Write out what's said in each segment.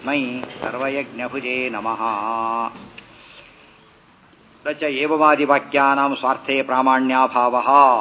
ತಸ್ಮೈ ಸರ್ವಯಜ್ಞಭುಜೇ ನಮಃ ರಚ ಏವವಾದಿವಾಕ್ಯಾನಾಂ ಸ್ವಾರ್ಥೇ ಪ್ರಾಮಾಣ್ಯಾಭಾವ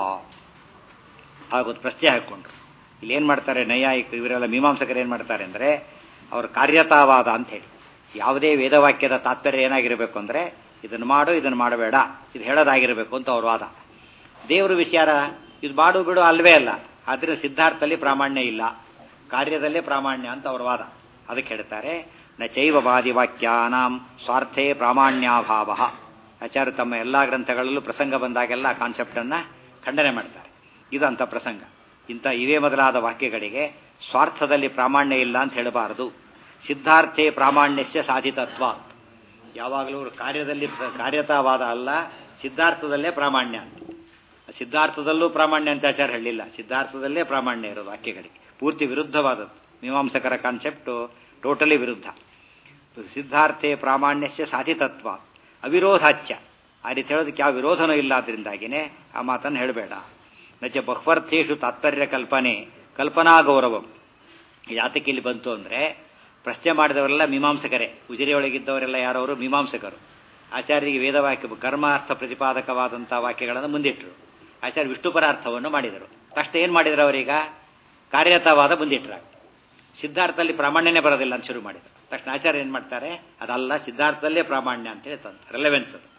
ಹಾಗೊಂದು ಪ್ರಶ್ನೆ ಹಾಕ್ಕೊಂಡ್ರು ಇಲ್ಲಿ ಏನು ಮಾಡ್ತಾರೆ ನೈಯಾಯಿಕ ಇವರೆಲ್ಲ ಮೀಮಾಂಸಕರು ಏನು ಮಾಡ್ತಾರೆ ಅಂದರೆ ಅವ್ರ ಕಾರ್ಯತಾವಾದ ಅಂತ ಹೇಳಿ ಯಾವುದೇ ವೇದವಾಕ್ಯದ ತಾತ್ಪರ್ಯ ಏನಾಗಿರಬೇಕು ಅಂದರೆ ಇದನ್ನು ಮಾಡು ಇದನ್ನು ಮಾಡಬೇಡ ಇದು ಹೇಳೋದಾಗಿರಬೇಕು ಅಂತ ಅವ್ರ ವಾದ ದೇವರು ವಿಚಾರ ಇದು ಮಾಡು ಬಿಡು ಅಲ್ವೇ ಅಲ್ಲ ಆದರೆ ಸಿದ್ಧಾರ್ಥದಲ್ಲಿ ಪ್ರಾಮಾಣ್ಯ ಇಲ್ಲ ಕಾರ್ಯದಲ್ಲೇ ಪ್ರಾಮಾಣ್ಯ ಅಂತ ಅವ್ರ ವಾದ ಅದಕ್ಕೆ ಹೇಳ್ತಾರೆ ನ ಚೈವ ವಾದಿವಾಕ್ಯಾನಾಂ ಸ್ವಾರ್ಥೇ ಪ್ರಾಮಾಣ್ಯಾಭಾವ ಆಚಾರ್ಯ ತಮ್ಮ ಎಲ್ಲ ಗ್ರಂಥಗಳಲ್ಲೂ ಪ್ರಸಂಗ ಬಂದಾಗೆಲ್ಲ ಆ ಕಾನ್ಸೆಪ್ಟನ್ನು ಖಂಡನೆ ಮಾಡ್ತಾರೆ ಇದು ಅಂಥ ಪ್ರಸಂಗ ಇಂಥ ಇವೇ ಮೊದಲಾದ ವಾಕ್ಯಗಳಿಗೆ ಸ್ವಾರ್ಥದಲ್ಲಿ ಪ್ರಾಮಾಣ್ಯ ಇಲ್ಲ ಅಂತ ಹೇಳಬಾರದು ಸಿದ್ಧಾರ್ಥೇ ಪ್ರಾಮಾಣ್ಯಸ್ಯ ಸಾಧಿತತ್ವ ಯಾವಾಗಲೂ ಕಾರ್ಯದಲ್ಲಿ ಕಾರ್ಯತಾವಾದ ಅಲ್ಲ ಸಿದ್ಧಾರ್ಥದಲ್ಲೇ ಪ್ರಾಮಾಣ್ಯ ಅಂತ ಸಿದ್ಧಾರ್ಥದಲ್ಲೂ ಪ್ರಾಮಾಣ್ಯ ಅಂತ ಆಚಾರ ಹೇಳಿಲ್ಲ ಸಿದ್ಧಾರ್ಥದಲ್ಲೇ ಪ್ರಾಮಾಣ್ಯ ಇರೋದು ವಾಕ್ಯಗಳಿಗೆ ಪೂರ್ತಿ ವಿರುದ್ಧವಾದದ್ದು ಮೀಮಾಂಸಕರ ಕಾನ್ಸೆಪ್ಟು ಟೋಟಲಿ ವಿರುದ್ಧ ಸಿದ್ಧಾರ್ಥೆ ಪ್ರಾಮಾಣ್ಯಸ್ಯ ಸಾಧಿತತ್ವ ಅವಿರೋಧಾಚ್ಯ ಆ ರೀತಿ ಹೇಳೋದಕ್ಕೆ ಯಾವ ವಿರೋಧನೂ ಇಲ್ಲ ಅದರಿಂದಾಗಿನೇ ಆ ಮಾತನ್ನು ಹೇಳಬೇಡ ನಚ ಬಹ್ವರ್ಥೇಶು ತಾತ್ಪರ್ಯ ಕಲ್ಪನೆ ಕಲ್ಪನಾ ಗೌರವಂ ಯಾತಕ್ಕೆ ಇಲ್ಲಿ ಬಂತು ಅಂದರೆ ಪ್ರಶ್ನೆ ಮಾಡಿದವರೆಲ್ಲ ಮೀಮಾಂಸಕರೇ ಉಜಿರೆಯೊಳಗಿದ್ದವರೆಲ್ಲ ಯಾರವರು ಮೀಮಾಂಸಕರು ಆಚಾರ್ಯರಿಗೆ ವೇದವಾಕ್ಯ ಕರ್ಮಾರ್ಥ ಪ್ರತಿಪಾದಕವಾದಂಥ ವಾಕ್ಯಗಳನ್ನು ಮುಂದಿಟ್ಟರು ಆಚಾರ್ಯ ವಿಷ್ಣುಪರ ಅರ್ಥವನ್ನು ಮಾಡಿದರು ತಕ್ಷಣ ಏನು ಮಾಡಿದ್ರು ಅವರೀಗ ಕಾರ್ಯತವಾದ ಮುಂದಿಟ್ರ ಸಿದ್ಧಾರ್ಥದಲ್ಲಿ ಪ್ರಾಮಾಣ್ಯನೇ ಬರೋದಿಲ್ಲ ಅಂತ ಶುರು ಮಾಡಿದರು ತಕ್ಷಣ ಆಚಾರ್ಯ ಏನು ಮಾಡ್ತಾರೆ ಅದಲ್ಲ ಸಿದ್ಧಾರ್ಥದಲ್ಲೇ ಪ್ರಾಮಾಣ್ಯ ಅಂತೇಳಿ ತಂತ ರೆಲೆವೆನ್ಸ್ ಅದು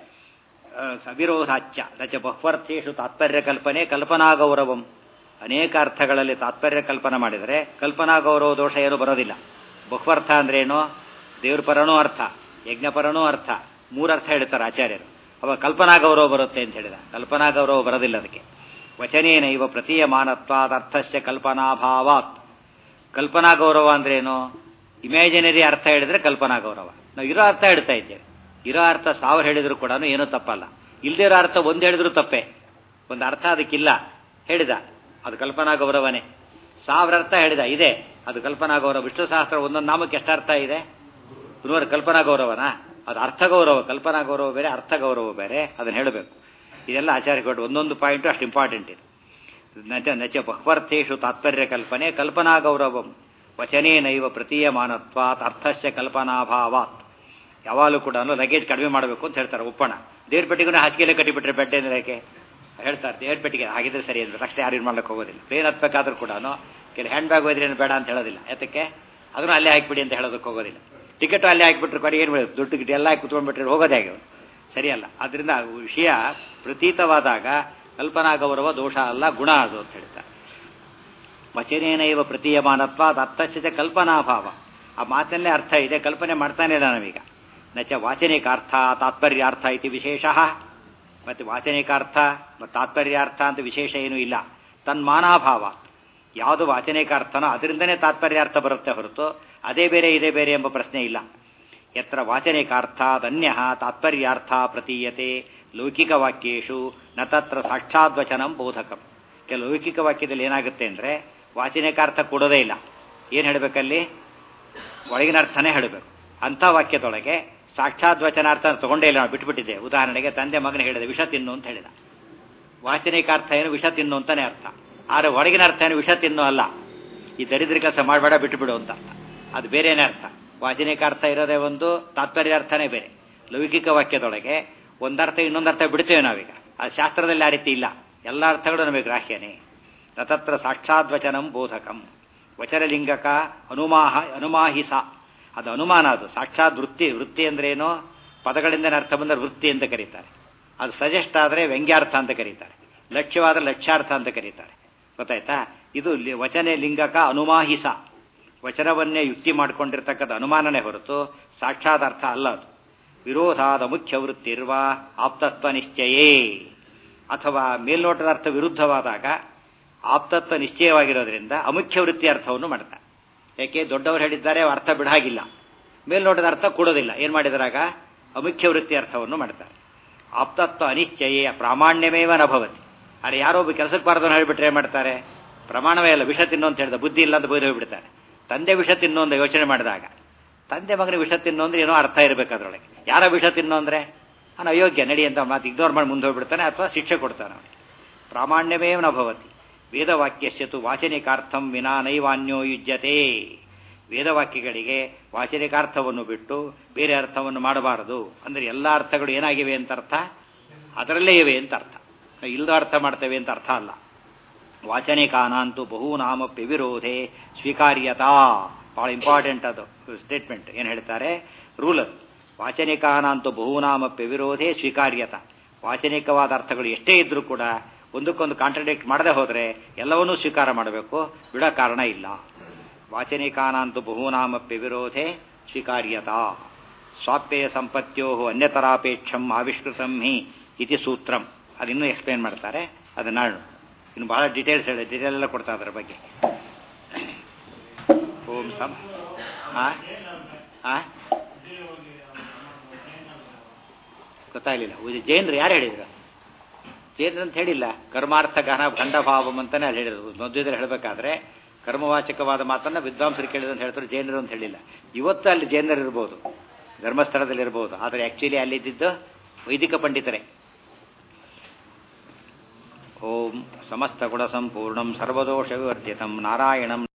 ಸವಿರೋಧಾಚ್ಯ ರಚ ಬಹ್ವರ್ಥೇಶು ತಾತ್ಪರ್ಯ ಕಲ್ಪನೆ ಕಲ್ಪನಾ ಗೌರವಂ ಅನೇಕ ಅರ್ಥಗಳಲ್ಲಿ ತಾತ್ಪರ್ಯ ಕಲ್ಪನೆ ಮಾಡಿದರೆ ಕಲ್ಪನಾ ಗೌರವ ದೋಷ ಏನು ಬರೋದಿಲ್ಲ ಬಹ್ವರ್ಥ ಅಂದ್ರೇನು ದೇವ್ರ ಪರನೂ ಅರ್ಥ ಯಜ್ಞಪರನೂ ಅರ್ಥ ಮೂರರ್ಥ ಹೇಳ್ತಾರೆ ಆಚಾರ್ಯರು ಅವಾಗ ಕಲ್ಪನಾ ಗೌರವ ಬರುತ್ತೆ ಅಂತ ಹೇಳಿದ ಕಲ್ಪನಾ ಗೌರವ ಬರೋದಿಲ್ಲ ಅದಕ್ಕೆ ವಚನೇನೈವ ಪ್ರತೀಯಮಾನತ್ವಾದ ಅರ್ಥಸ್ಯ ಕಲ್ಪನಾಭಾವಾತ್ ಕಲ್ಪನಾ ಗೌರವ ಅಂದ್ರೇನು ಇಮ್ಯಾಜಿನರಿ ಅರ್ಥ ಹೇಳಿದ್ರೆ ಕಲ್ಪನಾ ಗೌರವ ನಾವು ಇರೋ ಅರ್ಥ ಹೇಳ್ತಾ ಇದ್ದೇವೆ ಇರೋ ಅರ್ಥ ಸಾವಿರ ಹೇಳಿದ್ರು ಕೂಡ ಏನೂ ತಪ್ಪಲ್ಲ ಇಲ್ಲದೇ ಇರೋ ಅರ್ಥ ಒಂದು ಹೇಳಿದ್ರು ತಪ್ಪೇ ಒಂದು ಅರ್ಥ ಅದಕ್ಕಿಲ್ಲ ಹೇಳಿದ ಅದು ಕಲ್ಪನಾ ಗೌರವನೇ ಸಾವಿರ ಅರ್ಥ ಹೇಳಿದ ಇದೆ ಅದು ಕಲ್ಪನಾ ಗೌರವ ವಿಷ್ಣು ಸಹಸ್ರ ಒಂದೊಂದು ನಾಮಕ್ಕೆ ಎಷ್ಟು ಅರ್ಥ ಇದೆ ಪುನರ್ ಕಲ್ಪನಾ ಗೌರವನಾ ಅದು ಅರ್ಥ ಗೌರವ ಕಲ್ಪನಾ ಗೌರವ ಬೇರೆ ಅರ್ಥ ಗೌರವ ಬೇರೆ ಅದನ್ನು ಹೇಳಬೇಕು ಇದೆಲ್ಲ ಆಚಾರ್ಯ ಕೊಟ್ಟು ಒಂದೊಂದು ಪಾಯಿಂಟು ಅಷ್ಟು ಇಂಪಾರ್ಟೆಂಟ್ ಇದೆ ನಚ ನಚ ಬಹ್ವರ್ಥೇಶು ತಾತ್ಪರ್ಯ ಕಲ್ಪನೆ ಕಲ್ಪನಾ ಗೌರವಂ ವಚನೇನೈವ ಪ್ರತೀಯಮಾನತ್ವಾತ್ ಅರ್ಥಸ್ಯ ಕಲ್ಪನಾಭಾವಾತ್ ಯಾವಾಗಲೂ ಕೂಡ ಲಗೇಜ್ ಕಡಿಮೆ ಮಾಡಬೇಕು ಅಂತ ಹೇಳ್ತಾರೆ ಒಪ್ಪಣ ದೇವ್ರ ಪೆಟ್ಟಿಗೂ ಹಾಸಿಗೆಲೆ ಕಟ್ಟಿಬಿಟ್ರೆ ಬೆಟ್ಟ ಅಂದ್ರೆ ಯಾಕೆ ಹೇಳ್ತಾರೆ ದೇವ್ರ ಪೆಟ್ಟಿಗೆ ಹಾಗಿದ್ರೆ ಸರಿ ಅಂದ್ರೆ ತಕ್ಷಣ ಯಾರು ಮಾಡ್ಲಿಕ್ಕೆ ಹೋಗೋದಿಲ್ಲ ಪ್ಲೇನ್ ಹತ್ಬೇಕಾದ್ರೂ ಕೂಡ ಕೆಲವು ಹ್ಯಾಂಡ್ ಬ್ಯಾಗ್ ಹೋದ್ರೆ ಏನು ಬೇಡ ಅಂತ ಹೇಳೋದಿಲ್ಲ ಯಾತಕ್ಕೆ ಅದನ್ನು ಅಲ್ಲೇ ಹಾಕಿಬಿಡಿ ಅಂತ ಹೇಳೋದಕ್ಕೆ ಹೋಗೋದಿಲ್ಲ ಟಿಕೆಟ್ ಅಲ್ಲೇ ಹಾಕಿಬಿಟ್ರೆ ಕೊಡಿ ಏನು ಮಾಡೋದು ದುಡ್ಡು ಗಿಟ್ಟು ಎಲ್ಲ ಹಾಕಿ ಕುತ್ಕೊಂಡ್ಬಿಟ್ರೆ ಹೋಗೋದೇ ಆಗಿ ಸರಿಯಲ್ಲ ಅದರಿಂದ ವಿಷಯ ಪ್ರತೀತವಾದಾಗ ಕಲ್ಪನಾ ಗೌರವ ದೋಷ ಅಲ್ಲ ಗುಣ ಅದು ಅಂತ ಹೇಳ್ತಾರೆ ವಚನೇನೈವ ಪ್ರತೀಯಮಾನತ್ವ ಅರ್ಥಸ್ಯ ಕಲ್ಪನಾಭಾವ ಆ ಮಾತಲ್ಲೇ ಅರ್ಥ ಇದೆ ಕಲ್ಪನೆ ಮಾಡ್ತಾನೆ ಇಲ್ಲ ನಾವೀಗ ನಚ ವಾಚನಿಕಾರ್ಥ ತಾತ್ಪರ್ಯಾರ್ಥ ಇತಿ ವಿಶೇಷ ಮತ್ತು ವಾಚನಿಕಾರ್ಥ ಮತ್ತು ತಾತ್ಪರ್ಯಾರ್ಥ ಅಂತ ವಿಶೇಷ ಏನೂ ಇಲ್ಲ ತನ್ಮಾನಾಭಾವ ಯಾವುದು ವಾಚನಿಕಾರ್ಥನೋ ಅದರಿಂದನೇ ತಾತ್ಪರ್ಯಾರ್ಥ ಬರುತ್ತೆ ಹೊರತು ಅದೇ ಬೇರೆ ಇದೇ ಬೇರೆ ಎಂಬ ಪ್ರಶ್ನೆ ಇಲ್ಲ ಯತ್ರ ವಾಚನಿಕಾರ್ಥಾದನ್ಯ ತಾತ್ಪರ್ಯಾರ್ಥ ಪ್ರತೀಯತೆ ಲೌಕಿಕ ವಾಕ್ಯೇಶು ನ ತತ್ರ ಸಾಕ್ಷಾದ್ವಚನಂ ಬೋಧಕಂ ಕೆಲವು ಲೌಕಿಕ ವಾಕ್ಯದಲ್ಲಿ ಏನಾಗುತ್ತೆ ಅಂದರೆ ವಾಚನಿಕಾರ್ಥ ಕೊಡೋದೇ ಇಲ್ಲ ಏನು ಹೇಳಬೇಕಲ್ಲಿ ಒಳಗಿನ ಅರ್ಥನೇ ಹೇಳಬೇಕು ಅಂಥ ವಾಕ್ಯದೊಳಗೆ ಸಾಕ್ಷಾತ್ ವಚನಾರ್ಥ ತಗೊಂಡೇ ಇಲ್ಲ ನಾವು ಬಿಟ್ಬಿಟ್ಟಿದ್ದೆ ಉದಾಹರಣೆಗೆ ತಂದೆ ಮಗನ ಹೇಳಿದ ವಿಷ ತಿನ್ನು ಅಂತ ಹೇಳಿದ ವಾಚನಿಕಾರ್ಥ ಏನು ವಿಷ ತಿನ್ನು ಅಂತಾನೆ ಅರ್ಥ ಆದರೆ ಹೊರಗಿನ ಅರ್ಥ ಏನು ವಿಷ ತಿನ್ನು ಅಲ್ಲ ಈ ದರಿದ್ರ ಕೆಲಸ ಮಾಡಬೇಡ ಬಿಟ್ಟುಬಿಡು ಅಂತ ಅರ್ಥ ಅದು ಬೇರೆನೇ ಅರ್ಥ ವಾಚನಿಕಾರ್ಥ ಇರೋದೇ ಒಂದು ತಾತ್ಪರ್ಯಾರ್ಥನೇ ಬೇರೆ ಲೌಕಿಕ ವಾಕ್ಯದೊಳಗೆ ಒಂದರ್ಥ ಇನ್ನೊಂದರ್ಥ ಬಿಡ್ತೇವೆ ನಾವೀಗ ಅದು ಶಾಸ್ತ್ರದಲ್ಲಿ ಆ ರೀತಿ ಇಲ್ಲ ಎಲ್ಲ ಅರ್ಥಗಳು ನಮಗೆ ಗ್ರಾಹ್ಯನೇ ತತತ್ರ ಸಾಕ್ಷಾದ್ವಚನಂ ಬೋಧಕಂ ವಚನಲಿಂಗಕ ಅನುಮಾಹ ಅನುಮಾಹಿಸ ಅದು ಅನುಮಾನ ಅದು ಸಾಕ್ಷಾತ್ ವೃತ್ತಿ ವೃತ್ತಿ ಅಂದ್ರೇನು ಪದಗಳಿಂದ ಅರ್ಥ ಬಂದರೆ ವೃತ್ತಿ ಅಂತ ಕರೀತಾರೆ ಅದು ಸಜೆಸ್ಟ್ ಆದರೆ ವ್ಯಂಗ್ಯಾರ್ಥ ಅಂತ ಕರೀತಾರೆ ಲಕ್ಷ್ಯವಾದರೆ ಲಕ್ಷ್ಯಾರ್ಥ ಅಂತ ಕರೀತಾರೆ ಗೊತ್ತಾಯ್ತಾ ಇದು ವಚನೆ ಲಿಂಗಕ ಅನುಮಾಹಿಸ ವಚನವನ್ನೇ ಯುಕ್ತಿ ಮಾಡಿಕೊಂಡಿರ್ತಕ್ಕಂಥ ಅನುಮಾನನೇ ಹೊರತು ಸಾಕ್ಷಾತ್ ಅರ್ಥ ಅಲ್ಲ ಅದು ವಿರೋಧಾದ ಮುಖ್ಯ ವೃತ್ತಿರುವ ಆಪ್ತತ್ವ ನಿಶ್ಚಯೇ ಅಥವಾ ಮೇಲ್ನೋಟದ ಅರ್ಥ ವಿರುದ್ಧವಾದಾಗ ಆಪ್ತತ್ವ ನಿಶ್ಚಯವಾಗಿರೋದ್ರಿಂದ ಅಮುಖ್ಯ ವೃತ್ತಿ ಅರ್ಥವನ್ನು ಮಾಡ್ತಾರೆ ಯಾಕೆ ದೊಡ್ಡವರು ಹೇಳಿದ್ದಾರೆ ಅರ್ಥ ಬಿಡಾಗಿಲ್ಲ ಮೇಲ್ನೋಟದ ಅರ್ಥ ಕೊಡೋದಿಲ್ಲ ಏನು ಮಾಡಿದ್ರಾಗ ಅಮುಖ್ಯ ವೃತ್ತಿ ಅರ್ಥವನ್ನು ಮಾಡ್ತಾರೆ ಆಪ್ತತ್ವ ಅನಿಶ್ಚಯ ಪ್ರಾಮಾಣ್ಯಮೇವ ನಭವತಿ ಆದರೆ ಯಾರೋ ಒಬ್ಬ ಕೆಲಸಕ್ಕೆ ಬಾರದನ್ನು ಹೇಳಿಬಿಟ್ರೆ ಏನು ಮಾಡ್ತಾರೆ ಪ್ರಮಾಣವೇ ಅಲ್ಲ ವಿಷ ತಿನ್ನು ಅಂತ ಹೇಳಿದ ಬುದ್ಧಿ ಇಲ್ಲ ಅಂತ ಬೈದು ಹೋಗ್ಬಿಡ್ತಾರೆ ತಂದೆ ವಿಷ ತಿನ್ನು ಅಂತ ಯೋಚನೆ ಮಾಡಿದಾಗ ತಂದೆ ಮಗನಿಗೆ ವಿಷ ತಿನ್ನು ಅಂದ್ರೆ ಏನೋ ಅರ್ಥ ಇರಬೇಕು ಅದರೊಳಗೆ ಯಾರ ವಿಷ ತಿನ್ನು ಅಂದರೆ ಅವನು ಅಯೋಗ್ಯ ನಡಿ ಅಂತ ಮಾತು ಇಗ್ನೋರ್ ಮಾಡಿ ಮುಂದೆ ಹೋಗ್ಬಿಡ್ತಾನೆ ಅಥವಾ ಶಿಕ್ಷೆ ಕೊಡ್ತಾನೆ ಅವನಿಗೆ ಪ್ರಾಮಾಣ್ಯಮೇವ ನ ಭವತಿ ವೇದವಾಕ್ಯಸ್ಯತು ವಾಚನಿಕಾರ್ಥಂ ವಿನಾ ನೈವಾನ್ಯೋ ಯುಜ್ಯತೆ ವೇದವಾಕ್ಯಗಳಿಗೆ ವಾಚನಿಕಾರ್ಥವನ್ನು ಬಿಟ್ಟು ಬೇರೆ ಅರ್ಥವನ್ನು ಮಾಡಬಾರದು ಅಂದರೆ ಎಲ್ಲ ಅರ್ಥಗಳು ಏನಾಗಿವೆ ಅಂತ ಅರ್ಥ ಅದರಲ್ಲೇ ಇವೆ ಅಂತ ಅರ್ಥ ಇಲ್ಲದ ಅರ್ಥ ಮಾಡ್ತೇವೆ ಅಂತ ಅರ್ಥ ಅಲ್ಲ ವಾಚನಿಕಾನಂತೂ ಬಹುನಾಮಪ್ಯ ವಿರೋಧೆ ಸ್ವೀಕಾರ್ಯತಾ ಭಾಳ ಇಂಪಾರ್ಟೆಂಟ್ ಅದು ಸ್ಟೇಟ್ಮೆಂಟ್ ಏನು ಹೇಳ್ತಾರೆ ರೂಲ್ ಅದು ವಾಚನಿಕಾನಂತೂ ಬಹುನಾಮಪ್ಯ ವಿರೋಧೆ ಸ್ವೀಕಾರ್ಯತ ವಾಚನಿಕವಾದ ಅರ್ಥಗಳು ಎಷ್ಟೇ ಇದ್ರೂ ಕೂಡ ಒಂದಕ್ಕೊಂದು ಕಾಂಟ್ರಡಿಕ್ಟ್ ಮಾಡದೆ ಹೋದರೆ ಎಲ್ಲವನ್ನೂ ಸ್ವೀಕಾರ ಮಾಡಬೇಕು ಬಿಡೋ ಕಾರಣ ಇಲ್ಲ ವಾಚನಿಕಾನಂತೂ ಬಹುನಾಮಪ್ಯ ವಿರೋಧೆ ಸ್ವೀಕಾರ್ಯತಾ ಸ್ವಾಪ್ಯಯ ಸಂಪತ್ಯೋ ಅನ್ಯತರಾಪೇಕ್ಷಂ ಆವಿಷ್ಕೃತಂ ಹಿ ಇತಿ ಸೂತ್ರಂ ಅದಿನ್ನೂ ಎಕ್ಸ್ಪ್ಲೇನ್ ಮಾಡ್ತಾರೆ ಅದನ್ನ ಇನ್ನು ಬಹಳ ಡೀಟೇಲ್ಸ್ ಹೇಳಿ ಡೀಟೇಲ್ ಎಲ್ಲ ಕೊಡ್ತಾ ಅದ್ರ ಬಗ್ಗೆ ಓಂ ಸಮ ಹಾಂ ಹಾಂ ಗೊತ್ತಾಗಲಿಲ್ಲ ಜೈನರು ಯಾರು ಹೇಳಿದ್ರು ಜೈನರು ಅಂತ ಹೇಳಿಲ್ಲ ಕರ್ಮಾರ್ಥ ಘನ ಭಂಡಭಾವಂ ಅಂತಾನೆ ಅಲ್ಲಿ ಹೇಳಿದ್ರು ಮಧ್ವದಲ್ಲಿ ಹೇಳಬೇಕಾದ್ರೆ ಕರ್ಮವಾಚಕವಾದ ಮಾತನ್ನ ವಿದ್ವಾಂಸರು ಕೇಳಿದ್ರು ಅಂತ ಹೇಳ್ತಾರೆ ಜೈನರು ಅಂತ ಹೇಳಿಲ್ಲ ಇವತ್ತು ಅಲ್ಲಿ ಜೈನರು ಇರ್ಬೋದು ಧರ್ಮಸ್ಥಳದಲ್ಲಿ ಇರ್ಬೋದು ಆದರೆ ಆ್ಯಕ್ಚುಲಿ ಅಲ್ಲಿದ್ದು ವೈದಿಕ ಪಂಡಿತರೇ ಓಂ ಸಮಸ್ತ ಗುಣ ಸಂಪೂರ್ಣಂ ಸರ್ವದೋಷ ವಿವರ್ಜಿತಂ ನಾರಾಯಣಂ